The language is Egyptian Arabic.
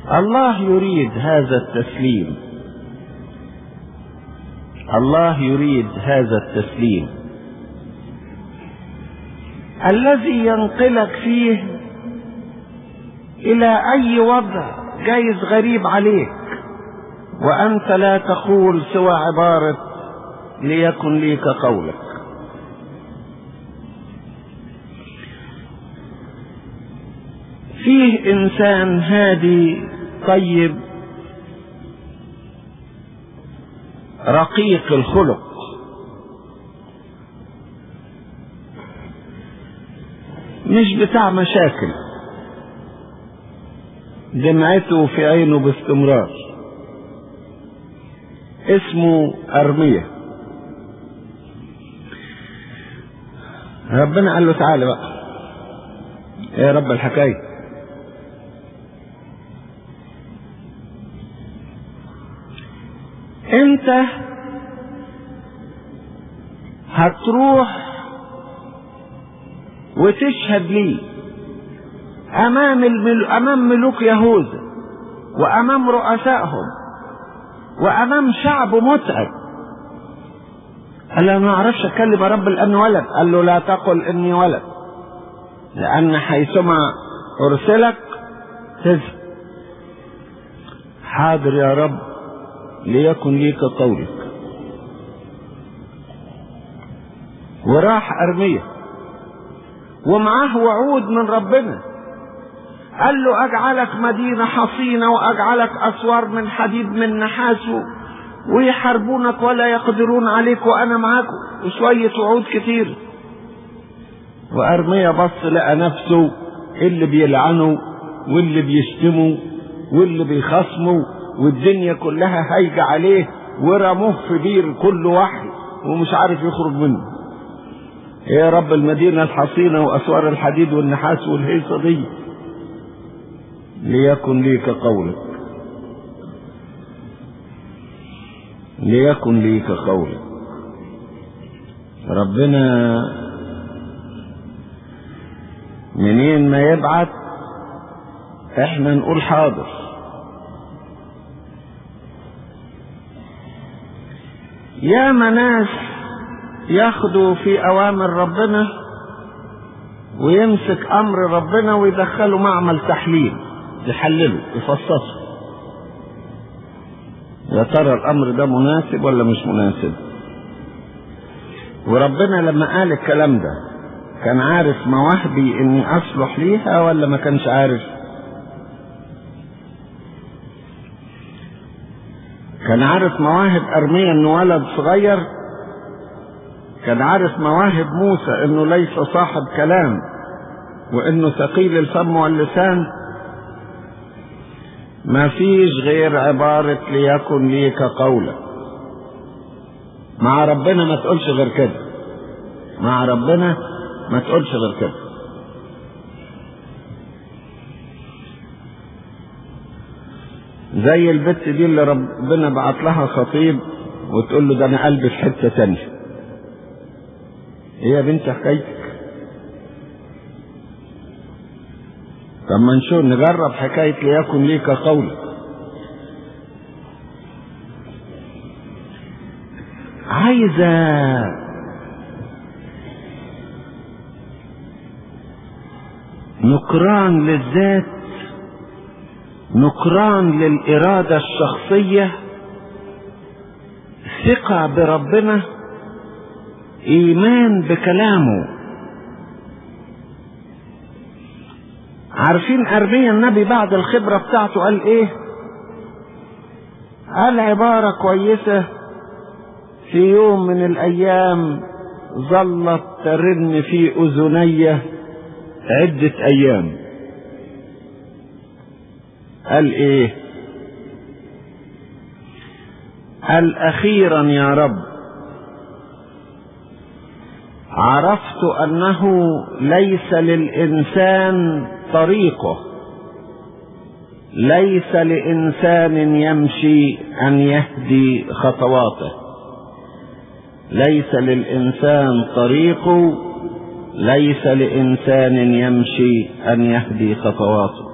الله يريد هذا التسليم الله يريد هذا التسليم الذي ينقلك فيه الى اي وضع جايز غريب عليك وانت لا تقول سوى عبارة ليكن لي كقولك فيه انسان هادي طيب رقيق الخلق مش بتاع مشاكل دمعته في عينه باستمرار اسمه أرمية ربنا قال له تعالى بقى يا رب الحكايه انت هتروح وتشهد لي امام المل... امام ملوك يهوذا وامام رؤسائهم وامام شعب متعب قال له ما اعرفش اتكلم يا رب لاني ولد قال له لا تقل اني ولد لان حيثما ارسلك تذهب حاضر يا رب ليكن لي كقولك وراح أرمية ومعاه وعود من ربنا قال له أجعلك مدينة حصينة وأجعلك أسوار من حديد من نحاس ويحاربونك ولا يقدرون عليك وأنا معاك وشوية وعود كتير وأرمية بص لقى نفسه اللي بيلعنه واللي بيشتمه واللي بيخصمه والدنيا كلها هايجة عليه ورموه في بير كل واحد ومش عارف يخرج منه يا رب المدينة الحصينة وأسوار الحديد والنحاس والهيصة دي ليكن لي كقولك ليكن لي كقولك ربنا منين ما يبعت احنا نقول حاضر يا ناس ياخدوا في اوامر ربنا ويمسك امر ربنا ويدخله معمل تحليل يحلله يفصصه يا ترى الامر ده مناسب ولا مش مناسب وربنا لما قال الكلام ده كان عارف مواهبي اني اصلح ليها ولا ما كانش عارف كان عارف مواهب ارميا انه ولد صغير كان عارف مواهب موسى انه ليس صاحب كلام وانه ثقيل الفم واللسان ما فيش غير عبارة ليكن لي كقولك مع ربنا ما تقولش غير كده مع ربنا ما تقولش غير كده زي البت دي اللي ربنا بعت لها خطيب وتقول له ده انا قلبي في حته تانية ايه يا بنت حكايتك طب ما نشوف نجرب حكايه ليكن ليك قولك عايزه نكران للذات نكران للإرادة الشخصية ثقة بربنا إيمان بكلامه عارفين أرميا النبي بعد الخبرة بتاعته قال إيه؟ قال عبارة كويسة في يوم من الأيام ظلت ترن في أذني عدة أيام قال ايه قال اخيرا يا رب عرفت انه ليس للانسان طريقه ليس لانسان يمشي ان يهدي خطواته ليس للانسان طريقه ليس لانسان يمشي ان يهدي خطواته